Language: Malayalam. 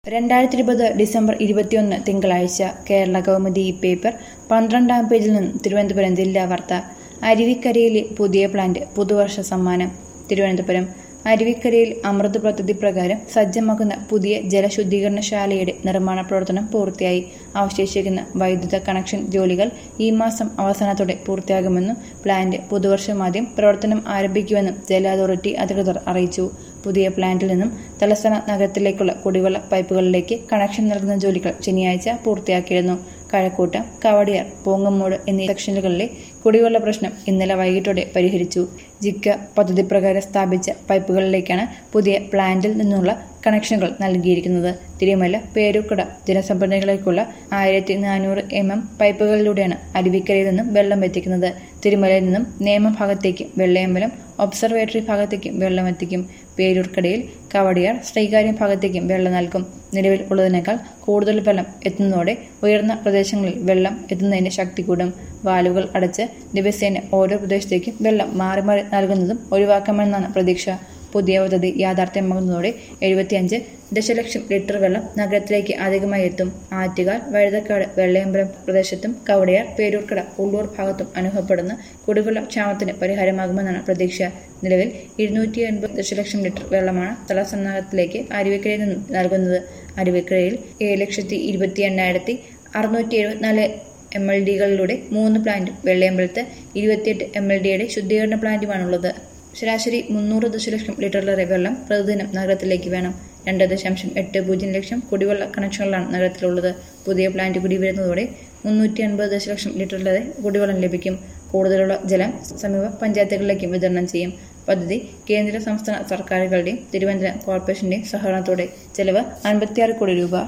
രണ്ടായിരത്തി ഇരുപത് ഡിസംബർ ഇരുപത്തിയൊന്ന് തിങ്കളാഴ്ച കേരള കൗമുദി ഈ പേപ്പർ പന്ത്രണ്ടാം പേജിൽ നിന്നും തിരുവനന്തപുരം ജില്ലാ വാർത്ത അരുവിക്കരയിലെ പുതിയ പ്ലാന്റ് പുതുവർഷ സമ്മാനം തിരുവനന്തപുരം അരുവിക്കരയിൽ അമൃത് പദ്ധതി പ്രകാരം സജ്ജമാക്കുന്ന പുതിയ ജലശുദ്ധീകരണശാലയുടെ നിർമ്മാണ പ്രവർത്തനം പൂർത്തിയായി അവശേഷിക്കുന്ന വൈദ്യുത കണക്ഷൻ ജോലികൾ ഈ മാസം അവസാനത്തോടെ പൂർത്തിയാകുമെന്നും പ്ലാന്റ് പുതുവർഷമാദ്യം പ്രവർത്തനം ആരംഭിക്കുമെന്നും ജല അതോറിറ്റി അധികൃതർ അറിയിച്ചു പുതിയ പ്ലാന്റിൽ നിന്നും തലസ്ഥാന നഗരത്തിലേക്കുള്ള കുടിവെള്ള പൈപ്പുകളിലേക്ക് കണക്ഷൻ നൽകുന്ന ജോലികൾ ശനിയാഴ്ച പൂർത്തിയാക്കിയിരുന്നു കഴക്കൂട്ടം കവടിയാർ പോങ്ങമ്മൂട് എന്നീ സെക്ഷനുകളിലെ കുടിവെള്ള പ്രശ്നം ഇന്നലെ വൈകിട്ടോടെ പരിഹരിച്ചു ജിക്ക പദ്ധതി പ്രകാരം സ്ഥാപിച്ച പൈപ്പുകളിലേക്കാണ് പുതിയ പ്ലാന്റിൽ നിന്നുള്ള കണക്ഷനുകൾ നൽകിയിരിക്കുന്നത് തിരുമല പേരുക്കട ജനസംഭരണികളിലേക്കുള്ള ആയിരത്തി നാനൂറ് എം എം പൈപ്പുകളിലൂടെയാണ് അരുവിക്കരയിൽ നിന്നും വെള്ളം എത്തിക്കുന്നത് തിരുമലയിൽ നിന്നും നേമം ഭാഗത്തേക്കും വെള്ളയമ്പലം ഒബ്സർവേറ്ററി ഭാഗത്തേക്കും വെള്ളം എത്തിക്കും പേരൂർക്കടയിൽ കവടിയാർ ശ്രീകാര്യം ഭാഗത്തേക്കും വെള്ളം നൽകും നിലവിൽ ഉള്ളതിനേക്കാൾ കൂടുതൽ വെള്ളം എത്തുന്നതോടെ ഉയർന്ന പ്രദേശങ്ങളിൽ വെള്ളം എത്തുന്നതിന് ശക്തി കൂടും വാലുകൾ അടച്ച് ദിവസേന ഓരോ പ്രദേശത്തേക്കും വെള്ളം മാറി മാറി നൽകുന്നതും ഒഴിവാക്കാമെന്നാണ് പ്രതീക്ഷ പുതിയ പദ്ധതി യാഥാർത്ഥ്യമാകുന്നതോടെ എഴുപത്തിയഞ്ച് ദശലക്ഷം ലിറ്റർ വെള്ളം നഗരത്തിലേക്ക് അധികമായി എത്തും ആറ്റുകാൽ വഴുതക്കാട് വെള്ളയമ്പലം പ്രദേശത്തും കവടയാർ പേരൂർക്കട ഉള്ളൂർ ഭാഗത്തും അനുഭവപ്പെടുന്ന കുടിവെള്ള ക്ഷാമത്തിന് പരിഹാരമാകുമെന്നാണ് പ്രതീക്ഷ നിലവിൽ ഇരുന്നൂറ്റി എൺപത് ദശലക്ഷം ലിറ്റർ വെള്ളമാണ് തലസ്ഥാനത്തിലേക്ക് അരുവിക്കരയിൽ നിന്നും നൽകുന്നത് അരുവിക്കരയിൽ ഏഴ് ലക്ഷത്തി ഇരുപത്തി എണ്ണായിരത്തി അറുന്നൂറ്റി എഴുപത്തിനാല് എം എൽ ഡികളിലൂടെ മൂന്ന് പ്ലാന്റും വെള്ളയമ്പലത്ത് ഇരുപത്തിയെട്ട് എം എൽ ഡിയുടെ ശുദ്ധീകരണ പ്ലാന്റുമാണുള്ളത് ശരാശരി മുന്നൂറ് ദശലക്ഷം ലിറ്ററിലേറെ വെള്ളം പ്രതിദിനം നഗരത്തിലേക്ക് വേണം രണ്ട് ദശാംശം എട്ട് പൂജ്യം ലക്ഷം കുടിവെള്ള കണക്ഷനുകളാണ് നഗരത്തിലുള്ളത് പുതിയ പ്ലാന്റ് കൂടി വരുന്നതോടെ മുന്നൂറ്റി അൻപത് ദശലക്ഷം ലിറ്ററിലേറെ കുടിവെള്ളം ലഭിക്കും കൂടുതലുള്ള ജലം സമീപ പഞ്ചായത്തുകളിലേക്കും വിതരണം ചെയ്യും പദ്ധതി കേന്ദ്ര സംസ്ഥാന സർക്കാരുകളുടെയും തിരുവനന്തപുരം കോർപ്പറേഷന്റെയും സഹകരണത്തോടെ ചെലവ് അൻപത്തിയാറ് കോടി രൂപ